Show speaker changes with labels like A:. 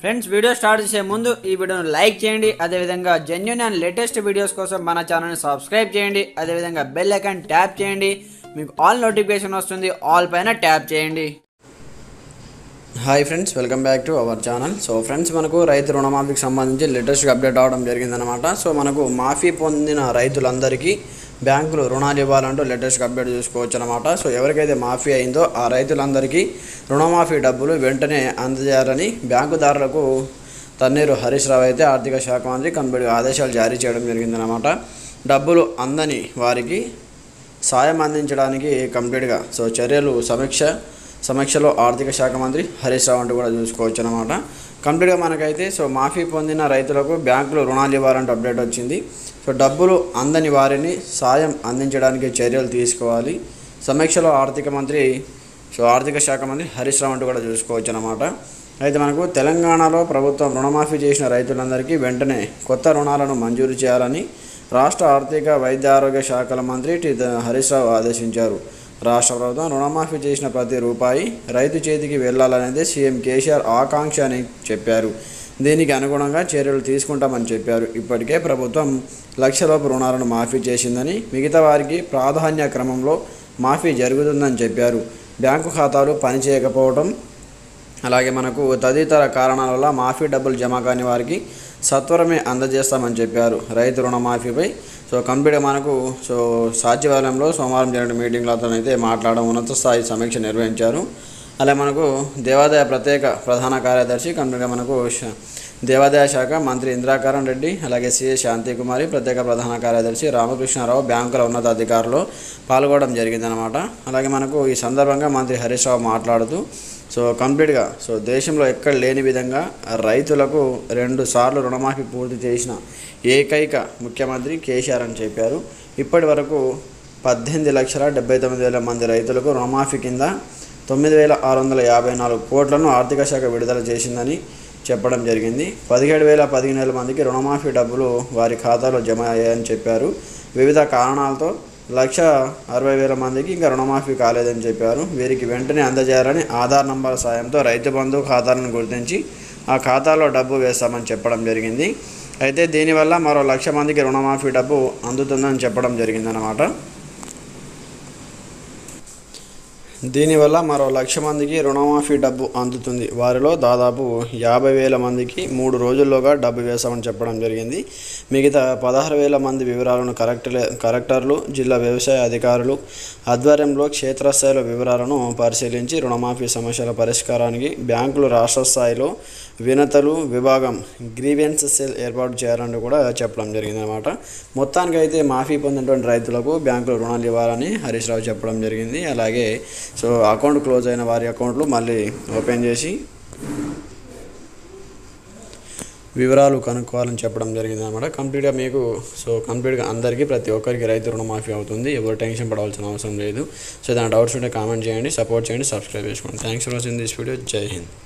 A: friends video start చేసే ముందు ఈ వీడియోను లైక్ చేయండి అదేవిధంగా జెన్యున్ అండ్ లేటెస్ట్ వీడియోస్ కోసం మన ఛానల్ని సబ్స్క్రైబ్ చేయండి అదేవిధంగా బెల్ ఐకాన్ ట్యాప్ చేయండి మీకు ఆల్ నోటిఫికేషన్ వస్తుంది ఆల్ పైన ట్యాప్ చేయండి hi friends welcome back to our channel so friends మనకు రైతు రుణమాఫీకి సంబంధించి లేటెస్ట్గా అప్డేట్ అవడం జరిగిందనమాట సో మనకు మాఫీ పొందిన రైతులందరికీ బ్యాంకులు రుణాలు ఇవ్వాలంటూ లేటెస్ట్గా అప్డేట్ చూసుకోవచ్చు అనమాట సో ఎవరికైతే మాఫీ అయిందో ఆ రైతులందరికీ రుణమాఫీ డబ్బులు వెంటనే అందజేయాలని బ్యాంకుదారులకు తన్నీరు హరీష్ రావు అయితే ఆర్థిక శాఖ మంత్రి కనబడి ఆదేశాలు జారీ చేయడం జరిగిందనమాట డబ్బులు అందని వారికి సాయం అందించడానికి కంప్లీట్గా సో చర్యలు సమీక్ష సమీక్షలో ఆర్థిక శాఖ మంత్రి హరీష్ రావు అంటూ కూడా చూసుకోవచ్చు అనమాట కంప్లీట్గా మనకైతే సో మాఫీ పొందిన రైతులకు బ్యాంకులు రుణాలు ఇవ్వాలంటే అప్డేట్ వచ్చింది సో డబ్బులు అందని వారిని సాయం అందించడానికి చర్యలు తీసుకోవాలి సమీక్షలో ఆర్థిక మంత్రి సో ఆర్థిక శాఖ మంత్రి హరీష్ రావు అంటూ కూడా చూసుకోవచ్చు అనమాట అయితే మనకు తెలంగాణలో ప్రభుత్వం రుణమాఫీ చేసిన రైతులందరికీ వెంటనే కొత్త రుణాలను మంజూరు చేయాలని రాష్ట్ర ఆర్థిక వైద్య ఆరోగ్య శాఖల మంత్రి టి హరీష్ రావు ఆదేశించారు రాష్ట్ర ప్రభుత్వం రుణమాఫీ చేసిన ప్రతి రూపాయి రైతు చేతికి వెళ్లాలనేది సీఎం కేసీఆర్ ఆకాంక్ష అని చెప్పారు దీనికి అనుగుణంగా చర్యలు తీసుకుంటామని చెప్పారు ఇప్పటికే ప్రభుత్వం లక్షలోపు రుణాలను మాఫీ చేసిందని మిగతా వారికి ప్రాధాన్య క్రమంలో మాఫీ జరుగుతుందని చెప్పారు బ్యాంకు ఖాతాలు పనిచేయకపోవడం అలాగే మనకు తదితర కారణాల వల్ల మాఫీ డబ్బులు జమ కాని వారికి సత్వరమే అందజేస్తామని చెప్పారు రైతు రుణమాఫీపై సో కంప్లీట్గా మనకు సో సచివాలయంలో సోమవారం జరిగిన మీటింగ్లో అతను అయితే మాట్లాడడం ఉన్నత స్థాయి సమీక్ష నిర్వహించారు అలాగే మనకు దేవాదాయ ప్రత్యేక ప్రధాన కార్యదర్శి కంప్లీట్గా మనకు శ- దేవాదాయ శాఖ మంత్రి ఇంద్రాకరణ్ రెడ్డి అలాగే సిఎస్ శాంతికుమారి ప్రత్యేక ప్రధాన కార్యదర్శి రామకృష్ణారావు బ్యాంకుల ఉన్నతాధికారులు పాల్గొనడం జరిగిందనమాట అలాగే మనకు ఈ సందర్భంగా మంత్రి హరీష్ రావు మాట్లాడుతూ సో కంప్లీట్గా సో దేశంలో ఎక్కడ లేని విధంగా రైతులకు రెండు సార్లు రుణమాఫీ పూర్తి చేసిన ఏకైక ముఖ్యమంత్రి కేసీఆర్ అని చెప్పారు ఇప్పటి వరకు పద్దెనిమిది లక్షల డెబ్బై తొమ్మిది వేల మంది రైతులకు రుణమాఫీ కింద తొమ్మిది వేల ఆరు వందల యాభై నాలుగు కోట్లను ఆర్థిక శాఖ విడుదల చేసిందని చెప్పడం జరిగింది పదిహేడు వేల పదిహేను వేల మందికి రుణమాఫీ డబ్బులు వారి ఖాతాలో జమ అయ్యాయని చెప్పారు వివిధ కారణాలతో లక్ష అరవై వేల మందికి ఇంకా రుణమాఫీ కాలేదని చెప్పారు వీరికి వెంటనే అందజేయాలని ఆధార్ నంబర్ సాయంతో రైతు బంధు ఖాతాలను గుర్తించి ఆ ఖాతాలో డబ్బు వేస్తామని చెప్పడం జరిగింది అయితే దీనివల్ల మరో లక్ష మందికి రుణమాఫీ డబ్బు అందుతుందని చెప్పడం జరిగిందన్నమాట దీనివల్ల మరో లక్ష మందికి రుణమాఫీ డబ్బు అందుతుంది వారిలో దాదాపు యాభై వేల మందికి మూడు రోజుల్లోగా డబ్బు వేశామని చెప్పడం జరిగింది మిగతా పదహారు వేల మంది వివరాలను కలెక్టర్ కలెక్టర్లు జిల్లా వ్యవసాయ అధికారులు ఆధ్వర్యంలో క్షేత్రస్థాయిలో వివరాలను పరిశీలించి రుణమాఫీ సమస్యల పరిష్కారానికి బ్యాంకులు రాష్ట్ర స్థాయిలో వినతలు విభాగం గ్రీవెన్స్ సెల్ ఏర్పాటు చేయాలని కూడా చెప్పడం జరిగిందనమాట మొత్తానికి అయితే మాఫీ పొందినటువంటి రైతులకు బ్యాంకులు రుణాలు ఇవ్వాలని హరీష్ రావు చెప్పడం జరిగింది అలాగే సో అకౌంట్ క్లోజ్ అయిన వారి అకౌంట్లు మళ్ళీ ఓపెన్ చేసి వివరాలు కనుక్కోవాలని చెప్పడం జరిగింది అనమాట కంప్లీట్గా మీకు సో కంప్లీట్గా అందరికీ ప్రతి ఒక్కరికి రైతు రుణమాఫీ అవుతుంది ఎవరు టెన్షన్ పడవలసిన అవసరం లేదు సో దాని డౌట్స్ ఉంటే కామెంట్ చేయండి సపోర్ట్ చేయండి సబ్స్క్రైబ్ చేసుకోండి thanks for watching this video జై హింద్